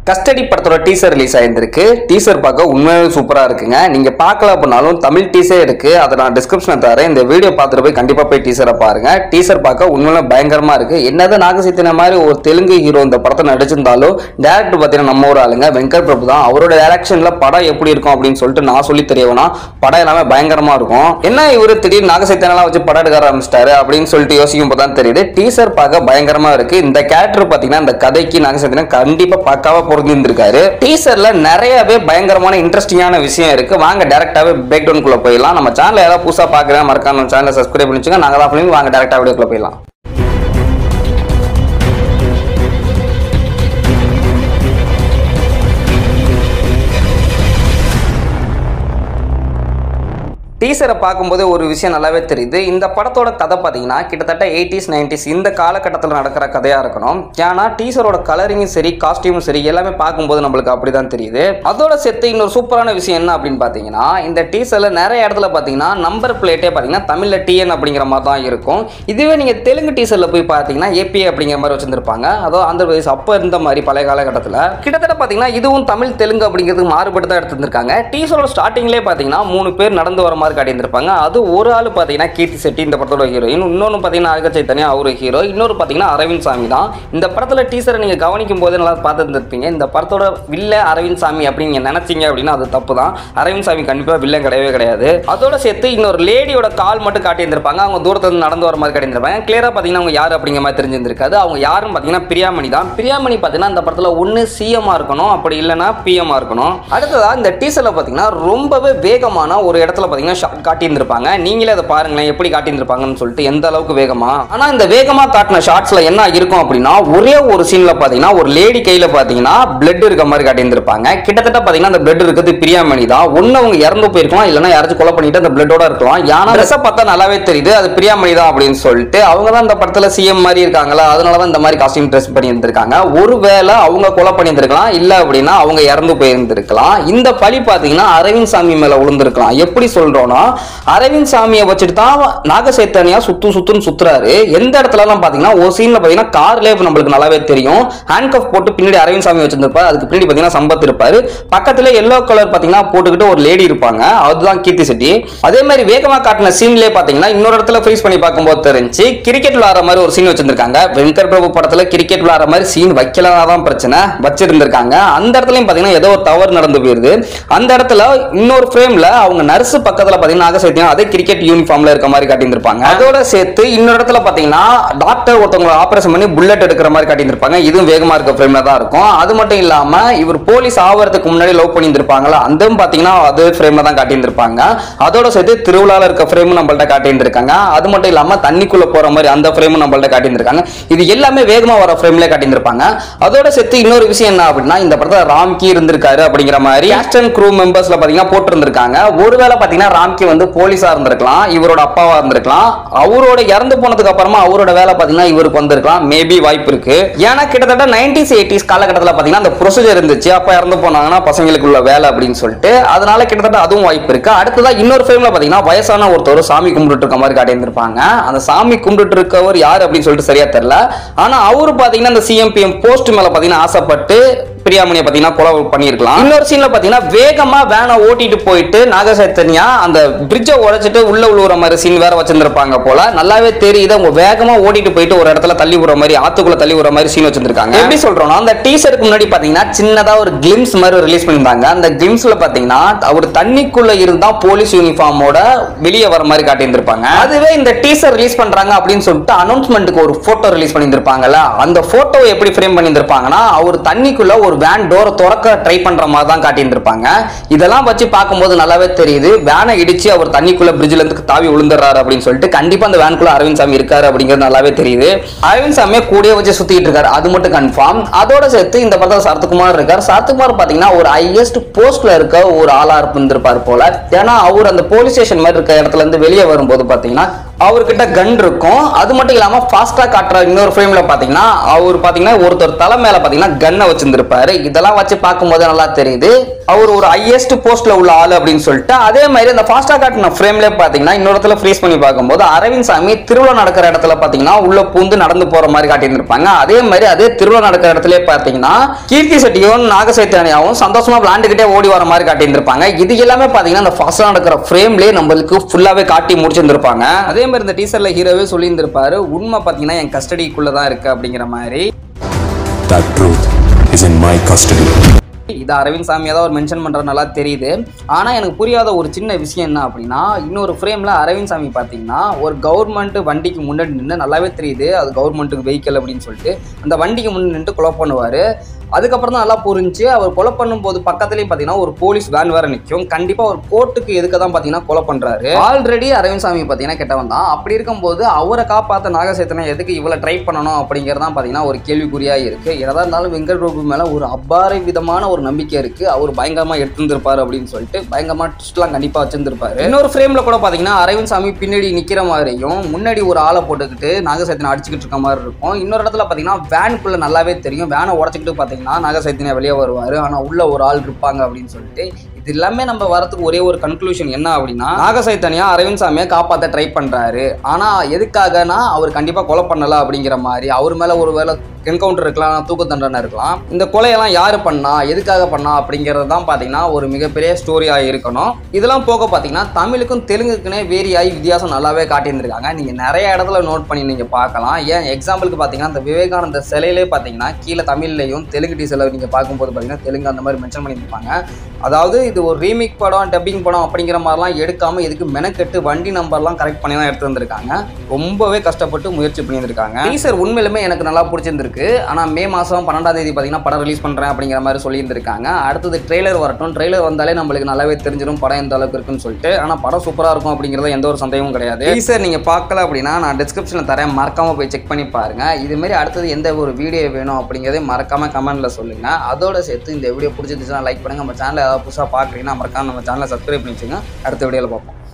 Custody படத்தோட teaser release ஆயிருந்திருக்கு teaser பார்க்க உண்மையாவே சூப்பரா இருக்குங்க நீங்க பார்க்கல அப்படின்னாலும் தமிழ் டீசர் இருக்கு அதை நான் டிஸ்கிரிப்ஷன் தரேன் இந்த வீடியோ பார்த்துட்டு போய் கண்டிப்பா போய் டீசரை பாருங்க டீசர் பார்க்க உண்மையில பயங்கரமா இருக்கு என்னதான் நாகசைத்தன மாதிரி ஒரு தெலுங்கு ஹீரோ இந்த படத்தை நடிச்சிருந்தாலும் டேரக்டர் பார்த்தீங்கன்னா நம்ம ஒரு ஆளுங்க வெங்கட் பிரபு தான் அவரோட டைரக்ஷன்ல படம் எப்படி இருக்கும் அப்படின்னு சொல்லிட்டு நான் சொல்லி தெரியவனா படம் எல்லாமே பயங்கரமா இருக்கும் என்ன இவரு திடீர்னு நாகசைத்தனெல்லாம் வச்சு படம் எடுக்க ஆரம்பிச்சிட்டாரு அப்படின்னு சொல்லிட்டு யோசிக்கும் போது தான் தெரியுது டீசர் பார்க்க பயங்கரமா இருக்கு இந்த கேரக்டர் பாத்தீங்கன்னா இந்த கதைக்கு நாகசைத்தனன் கண்டிப்பா பக்காவா பொருந்திருந்திருக்காரு டீசர்ல நிறையவே பயங்கரமான இன்ட்ரெஸ்டிங்கான விஷயம் இருக்கு வாங்க டேரக்டாவே பிரேக் டவுன் குள்ள போயிடலாம் நம்ம சேனல் ஏதாவது புதுசா பாக்குறேன் மறக்காம நம்ம சேனலை சப்ஸ்கிரைப் பண்ணிச்சுங்க நாங்க தான் பண்ணி வாங்க டேரக்டா வீடியோக்குள்ள போயிடலாம் டீசரை பார்க்கும்போது ஒரு விஷயம் நல்லாவே தெரியுது இந்த படத்தோட கதை பார்த்தீங்கன்னா கிட்டத்தட்ட எயிட்டிஸ் நைன்டிஸ் இந்த காலகட்டத்தில் நடக்கிற கதையாக இருக்கணும் ஏன்னா டீசரோட கலரிங்கும் சரி காஸ்டியூமும் சரி எல்லாமே பார்க்கும்போது நம்மளுக்கு அப்படிதான் தெரியுது அதோட சேர்த்து இன்னொரு சூப்பரான விஷயம் என்ன அப்படின்னு பார்த்தீங்கன்னா இந்த டீசரில் நிறைய இடத்துல பார்த்தீங்கன்னா நம்பர் பிளேட்டே பார்த்தீங்கன்னா தமிழில் டிஎன் அப்படிங்கிற மாதிரி தான் இருக்கும் இதுவே நீங்கள் தெலுங்கு டீசரில் போய் பார்த்தீங்கன்னா ஏபிஏ அப்படிங்கிற மாதிரி வச்சிருந்திருப்பாங்க அதோ ஆந்திர பிரதேஷ் அப்போ இருந்த மாதிரி பழைய காலகட்டத்தில் கிட்டத்தட்ட பார்த்தீங்கன்னா இதுவும் தமிழ் தெலுங்கு அப்படிங்கிறதுக்கு மாறுபட்டு தான் எடுத்திருந்திருக்காங்க டீசரோட ஸ்டார்டிங்லேயே பார்த்தீங்கன்னா மூணு பேர் நடந்து வர மாதிரி காட்டியிருந்திருப்பாங்க அது ஒரு ஆள் பார்த்தீங்கன்னா கீர்த்தி செட்டி இந்த படத்தோட ஹீரோயின் இன்னொன்று பார்த்தீங்கன்னா அழக சைத்தன்யா அவரு ஹீரோ இன்னொரு பார்த்தீங்கன்னா அரவிந்த் சாமி தான் இந்த படத்தில் டீசரை நீங்கள் கவனிக்கும் போது நல்லா பார்த்துருந்துருப்பீங்க இந்த படத்தோட வில்ல அரவிந்த் சாமி அப்படின்னு நீங்கள் நினைச்சீங்க அப்படின்னா அது தப்பு தான் அரவிந்த் சாமி கண்டிப்பாக வில்லன் கிடையவே கிடையாது அதோட சேர்த்து இன்னொரு லேடியோட கால் மட்டும் காட்டியிருந்திருப்பாங்க அவங்க தூரத்துல இருந்து நடந்து வர மாதிரி காட்டியிருந்திருப்பாங்க கிளியராக பார்த்தீங்கன்னா அவங்க யார் அப்படிங்கிற மாதிரி தெரிஞ்சிருந்திருக்காது அவங்க யாருன்னு பார்த்தீங்கன்னா பிரியாமணி தான் பிரியாமணி பார்த்தீங்கன்னா இந்த படத்தில் ஒன்று சிஎம்மாக இருக்கணும் அப்படி இல்லைன்னா பிஎம்மாக இருக்கணும் அடுத்ததா இந்த டீசரில் பார்த்தீங்கன்னா ரொம்பவே வேகமான ஒரு இடத்துல பார்த்தீங்கன்னா ஷாட் காட்டியிருந்திருப்பாங்க நீங்களே அதை பாருங்களேன் எப்படி காட்டியிருந்திருப்பாங்கன்னு சொல்லிட்டு எந்த அளவுக்கு வேகமா ஆனால் இந்த வேகமாக காட்டின ஷாட்ஸில் என்ன இருக்கும் அப்படின்னா ஒரே ஒரு சீனில் பார்த்தீங்கன்னா ஒரு லேடி கையில் பார்த்தீங்கன்னா பிளட் இருக்க மாதிரி காட்டியிருந்திருப்பாங்க கிட்டத்தட்ட பார்த்தீங்கன்னா அந்த பிளட் இருக்கிறது பிரியாமணி தான் ஒன்று அவங்க இறந்து போயிருக்கலாம் இல்லைன்னா யாராச்சும் கொலை பண்ணிட்டு அந்த பிளட்டோட இருக்கலாம் ஏன்னா ட்ரெஸ்ஸை பார்த்தா நல்லாவே தெரியுது அது பிரியாமணி தான் அப்படின்னு சொல்லிட்டு அவங்க தான் இந்த படத்தில் சிஎம் மாதிரி இருக்காங்களா அதனால தான் இந்த மாதிரி காஸ்டியூம் ட்ரெஸ் பண்ணி இருந்திருக்காங்க ஒருவேளை அவங்க கொலை பண்ணியிருந்திருக்கலாம் இல்லை அப்படின்னா அவங்க இறந்து போயிருந்திருக்கலாம் இந்த பழி பார்த்தீங்கன்னா அரவிந்த் சாமி மேலே விழுந்திருக்கலாம் எப்படி சொல்றோம்னா அரவிந்த் சாமியை வச்சுட்டு தான் நாகசைத்தன்யா சுத்து சுத்துன்னு சுத்துறாரு எந்த இடத்துலலாம் பார்த்தீங்கன்னா ஒரு சீன்ல பார்த்தீங்கன்னா கார்லேயே நம்மளுக்கு நல்லாவே தெரியும் ஹேண்ட் கப் போட்டு பின்னாடி அரவிந்த் சாமி வச்சிருந்திருப்பாரு அதுக்கு பின்னாடி பார்த்தீங்கன்னா சம்பத் இருப்பாரு பக்கத்துல எல்லோ கலர் பார்த்தீங்கன்னா போட்டுக்கிட்டு ஒரு லேடி இருப்பாங்க அதுதான் கீர்த்தி செட்டி அதே மாதிரி வேகமா காட்டின சீன்லேயே பார்த்தீங்கன்னா இன்னொரு இடத்துல ஃப்ரீஸ் பண்ணி பார்க்கும்போது தெரிஞ்சு கிரிக்கெட் விளாடுற மாதிரி ஒரு சீன் வச்சிருந்திருக்காங்க வெங்கட் பிரபு படத்துல கிரிக்கெட் விளாடுற மாதிரி சீன் வைக்கலதான் பிரச்சனை வச்சிருந்திருக்காங்க அந்த இடத்துலயும் பார்த்தீங்கன்னா ஏதோ ஒரு தவறு நடந்து போயிருது அந்த இடத்துல இன்னொரு ஃப்ரேம்ல அவங்க நர்ஸ் பக்கத்துல பார்த்தீங்கன்னா நாகசைத்தியம் அதே கிரிக்கெட் யூனிஃபார்ம்ல இருக்க மாதிரி காட்டியிருந்திருப்பாங்க அதோட சேர்த்து இன்னொரு இடத்துல பார்த்தீங்கன்னா டாக்டர் ஒருத்தவங்க ஆபரேஷன் பண்ணி புல்லட் எடுக்கிற மாதிரி காட்டியிருந்திருப்பாங்க இதுவும் வேகமா இருக்க ஃப்ரேம்ல தான் இருக்கும் அது மட்டும் இல்லாம இவர் போலீஸ் ஆவறதுக்கு முன்னாடி லவ் பண்ணியிருந்திருப்பாங்களா அதுவும் பார்த்தீங்கன்னா அது ஃப்ரேம்ல தான் காட்டியிருந்திருப்பாங்க அதோட சேர்த்து திருவிழால இருக்க ஃப்ரேம் நம்மள்ட்ட காட்டியிருந்திருக்காங்க அது மட்டும் இல்லாம தண்ணிக்குள்ள போற மாதிரி அந்த ஃப்ரேமும் நம்மள்ட்ட காட்டியிருந்திருக்காங்க இது எல்லாமே வேகமா வர ஃப்ரேம்ல காட்டியிருந்திருப்பாங்க அதோட சேர்த்து இன்னொரு விஷயம் என்ன அப்படின்னா இந்த படத்துல ராம்கி இருந்திருக்காரு அப்படிங்கிற மாதிரி ஆக்ஷன் க்ரூ மெம்பர்ஸ்ல பாத்தீங்கன்னா போட்டிருந்திருக்காங்க ஒருவேளை பாத்தீங்கன்னா ராம்கி வந்து போலீஸா இருந்திருக்கலாம் இவரோட அப்பாவா இருந்திருக்கலாம் அவரோட இறந்து போனதுக்கு அப்புறமா அவரோட வேலை பாத்தீங்கன்னா இவருக்கு வந்திருக்கலாம் மேபி வாய்ப்பு இருக்கு ஏன்னா கிட்டத்தட்ட நைன்டிஸ் எயிட்டிஸ் காலகட்டத்தில் பாத்தீங்கன்னா அந்த ப்ரொசீஜர் இருந்துச்சு அப்ப இறந்து போனாங்கன்னா பசங்களுக்கு உள்ள வேலை அப்படின்னு சொல்லிட்டு அதனால கிட்டத்தட்ட அதுவும் வாய்ப்பு இருக்கு அடுத்ததா இன்னொரு ஃபிலிம்ல பாத்தீங்கன்னா வயசான ஒருத்தர் சாமி கும்பிட்டு இருக்க மாதிரி காட்டியிருந்திருப்பாங்க அந்த சாமி கும்பிட்டு இருக்கவர் யார் அப்படின்னு சொல்லிட்டு சரியா தெரியல ஆனா அவரு பாத்தீங்கன்னா இந்த சிஎம்பிஎம் போஸ்ட் மேல பாத்தீங்கன்னா ஆசைப்பட்டு பிரியாமணியை பார்த்தீங்கன்னா கொலை பண்ணியிருக்கலாம் இன்னொரு சீன்ல பார்த்தீங்கன்னா வேகமா வேனை ஓட்டிட்டு போயிட்டு நாகசைத்தன்யா அந்த பிரிட்ஜை உடைச்சிட்டு உள்ள உழுவுற மாதிரி சீன் வேற வச்சிருந்திருப்பாங்க போல நல்லாவே தெரியுது அவங்க வேகமா ஓட்டிட்டு போயிட்டு ஒரு இடத்துல தள்ளி விடுற மாதிரி ஆத்துக்குள்ள தள்ளி விடுற மாதிரி சீன் வச்சிருந்திருக்காங்க எப்படி சொல்றோம்னா அந்த டீசருக்கு முன்னாடி பார்த்தீங்கன்னா சின்னதா ஒரு கிளிம்ஸ் மாதிரி ரிலீஸ் பண்ணியிருந்தாங்க அந்த கிளிம்ஸ்ல பார்த்தீங்கன்னா அவர் தண்ணிக்குள்ள இருந்தா போலீஸ் யூனிஃபார்மோட வெளியே வர மாதிரி காட்டியிருந்திருப்பாங்க அதுவே இந்த டீசர் ரிலீஸ் பண்றாங்க அப்படின்னு சொல்லிட்டு அனௌன்ஸ்மெண்ட்டுக்கு ஒரு போட்டோ ரிலீஸ் பண்ணியிருந்திருப்பாங்கல்ல அந்த போட்டோவை எப்படி ஃப்ரேம் பண்ணியிருந்திருப்பாங்கன்னா அவர் தண்ணிக்குள்ள ஒரு வேன் டோரை திறக்க ட்ரை பண்ற மாதிரி தான் காட்டியிருந்திருப்பாங்க இதெல்லாம் வச்சு பார்க்கும்போது நல்லாவே தெரியுது வேனை இடிச்சு அவர் தண்ணிக்குள்ள பிரிட்ஜ்ல இருந்து தாவி விழுந்துறாரு அப்படின்னு சொல்லிட்டு கண்டிப்பா அந்த வேனுக்குள்ள அரவிந்த் சாமி இருக்காரு அப்படிங்கிறது நல்லாவே தெரியுது அரவிந்த் சாமியை கூடயே வச்சு சுத்திட்டு இருக்காரு அது மட்டும் கன்ஃபார்ம் அதோட சேர்த்து இந்த படத்துல சரத்குமார் இருக்கார் சரத்குமார் பாத்தீங்கன்னா ஒரு ஹையஸ்ட் போஸ்ட்ல இருக்க ஒரு ஆளா இருந்திருப்பார் போல ஏன்னா அவர் அந்த போலீஸ் ஸ்டேஷன் மாதிரி இருக்க இடத்துல இருந்து வெளியே வரும்போது பாத்தீங்கன்னா அவர்கிட்ட கன் இருக்கும் அது மட்டும் இல்லாம ஃபாஸ்டா காட்டுற இன்னொரு ஃப்ரேம்ல பாத்தீங்கன்னா அவர் பாத்தீங்கன்னா ஒருத்தர் தலை மேல பாத்தீங்கன்னா கன்னை வச்சிருந்திருப்பாரு இதெல்லாம் வச்சு பார்க்கும்போது நல்லா தெரியுது அவர் ஒரு ஹையஸ்ட் போஸ்ட்ல உள்ள ஆளு அப்படின்னு சொல்லிட்டு அதே மாதிரி அந்த ஃபாஸ்டா காட்டின ஃப்ரேம்ல பாத்தீங்கன்னா இன்னொரு இடத்துல ஃப்ரீஸ் பண்ணி பார்க்கும்போது அரவிந்த் சாமி திருவிழா நடக்கிற இடத்துல பாத்தீங்கன்னா உள்ள பூந்து நடந்து போற மாதிரி காட்டியிருந்திருப்பாங்க அதே மாதிரி அதே திருவிழா நடக்கிற இடத்துல பாத்தீங்கன்னா கீர்த்தி செட்டியும் நாகசைத்தானியாவும் சந்தோஷமா விளாண்டுக்கிட்டே ஓடி வர மாதிரி காட்டியிருந்திருப்பாங்க இது எல்லாமே பாத்தீங்கன்னா அந்த ஃபாஸ்டா நடக்கிற ஃப்ரேம்லயே நம்மளுக்கு ஃபுல்லாவே காட்டி முடிச்சிருந்திருப்பாங்க அதே மாதிரி இந்த டீசர்ல ஹீரோவே சொல்லியிருந்திருப்பாரு உண்மை பாத்தீங்கன்னா என் கஸ்டடிக்குள்ள தான் இருக்கு அப்படிங்கிற மாதிரி That truth is in my custody. இது அரவிந்த் சாமி ஏதாவது ஒரு மென்ஷன் பண்ணுறது நல்லா தெரியுது ஆனால் எனக்கு புரியாத ஒரு சின்ன விஷயம் என்ன அப்படின்னா இன்னொரு ஃப்ரேமில் அரவிந்த் சாமி பார்த்தீங்கன்னா ஒரு கவர்மெண்ட் வண்டிக்கு முன்னாடி நின்று நல்லாவே தெரியுது அது கவர்மெண்ட்டுக்கு வெஹிக்கல் அப்படின்னு சொல்லிட்டு அந்த வண்டிக்கு முன்னாடி நின்று கொலை பண்ணுவார் அதுக்கப்புறம் தான் நல்லா புரிஞ்சு அவர் கொலை பண்ணும்போது பக்கத்துலேயே பார்த்தீங்கன்னா ஒரு போலீஸ் வேன் வேற நிற்கும் கண்டிப்பாக ஒரு கோர்ட்டுக்கு எதுக்கு தான் பார்த்தீங்கன்னா கொலை பண்ணுறாரு ஆல்ரெடி அரவிந்த் சாமி பார்த்தீங்கன்னா கெட்டவன் தான் அப்படி இருக்கும்போது அவரை காப்பாற்ற நாகசேத்தனை எதுக்கு இவ்வளோ ட்ரை பண்ணணும் அப்படிங்கிறதான் பார்த்தீங்கன்னா ஒரு கேள்விக்குறியாக இருக்குது எதாக இருந்தாலும் வெங்கட் பிரபு மேலே ஒரு அபார விதமான ஒரு நம்பிக்கை இருக்குது அவர் பயங்கரமாக எடுத்திருந்திருப்பாரு அப்படின்னு சொல்லிட்டு பயங்கரமாக ட்விஸ்ட்லாம் கண்டிப்பாக வச்சிருந்திருப்பாரு இன்னொரு ஃப்ரேமில் கூட பார்த்தீங்கன்னா அரவிந்த் சாமி பின்னாடி நிற்கிற மாதிரியும் முன்னாடி ஒரு ஆளை போட்டுக்கிட்டு நாகசேத்தனை அடிச்சுக்கிட்டு இருக்க மாதிரி இருக்கும் இன்னொரு இடத்துல பார்த்தீங்கன்னா வேனுக்குள்ளே நல்லாவே தெரியும் வேனை உடச்சிக்கிட்டு பார்த்தீங்கன்னா நாகசைத்தனியா வெளியே வருவார் ஆனால் உள்ள ஒரு ஆள் இருப்பாங்க அப்படின்னு சொல்லிட்டு இது எல்லாமே நம்ம வரதுக்கு ஒரே ஒரு கன்க்ளூஷன் என்ன அப்படின்னா நாகசைத்தனியா அரவிந்த் சாமியை காப்பாற்ற ட்ரை பண்றாரு ஆனா எதுக்காகனா அவர் கண்டிப்பா கொலை பண்ணல அப்படிங்கிற மாதிரி அவர் மேல ஒரு வேலை என்கவுண்டர் இருக்கலாம் தூக்கு தண்டனை இருக்கலாம் இந்த கொலையெல்லாம் யாரு பண்ணா எதுக்காக பண்ணா அப்படிங்கிறது தான் பார்த்தீங்கன்னா ஒரு மிகப்பெரிய ஸ்டோரியாக இருக்கணும் இதெல்லாம் போக பார்த்தீங்கன்னா தமிழுக்கும் தெலுங்குக்குனே வேரி ஆகி வித்தியாசம் நல்லாவே காட்டியிருந்திருக்காங்க நீங்கள் நிறைய இடத்துல நோட் பண்ணி நீங்கள் பார்க்கலாம் ஏன் எக்ஸாம்பிளுக்கு பார்த்தீங்கன்னா இந்த விவேகானந்த சிலையிலே பார்த்தீங்கன்னா கீழே தமிழ்லையும் தெலுங்கு டீசலில் நீங்கள் பார்க்கும்போது பார்த்தீங்கன்னா தெலுங்கு அந்த மாதிரி மென்ஷன் பண்ணியிருப்பாங்க அதாவது இது ஒரு ரீமேக் படம் டப்பிங் படம் அப்படிங்கிற மாதிரிலாம் எடுக்காம இதுக்கு மெனக்கெட்டு வண்டி நம்பர்லாம் கரெக்ட் பண்ணி தான் எடுத்து வந்திருக்காங்க ரொம்பவே கஷ்டப்பட்டு முயற்சி பண்ணியிருக்காங்க டீசர் உண்மையிலுமே எனக்கு நல்லா பிடிச்சிருந்திருக்கு ஆனால் மே மாதம் பன்னெண்டாம் தேதி பார்த்தீங்கன்னா படம் ரிலீஸ் பண்ணுறேன் அப்படிங்கிற மாதிரி சொல்லியிருந்திருக்காங்க அடுத்தது ட்ரெய்லர் வரட்டும் ட்ரெய்லர் வந்தாலே நம்மளுக்கு நல்லாவே தெரிஞ்சிடும் படம் எந்த அளவுக்கு இருக்குன்னு சொல்லிட்டு ஆனால் படம் சூப்பராக இருக்கும் அப்படிங்கிறத எந்த ஒரு சந்தேகமும் கிடையாது டீசர் நீங்கள் பார்க்கல அப்படின்னா நான் டிஸ்கிரிப்ஷனில் தரேன் மறக்காமல் போய் செக் பண்ணி பாருங்க இதுமாரி அடுத்தது எந்த ஒரு வீடியோ வேணும் அப்படிங்கிறதே மறக்காம கமெண்ட்ல சொல்லுங்க அதோட சேர்த்து இந்த வீடியோ பிடிச்சிருந்துச்சுன்னா லைக் பண்ணுங்க நம்ம சேனல் ஏதாவது புதுசாக பார்க்குறீங்கன்னா மறக்காம நம்ம சேனலை சப்ஸ்கிரைப் பண்ணி வச்சுங்க அடுத்த வீடியோவில் பார்ப்போம்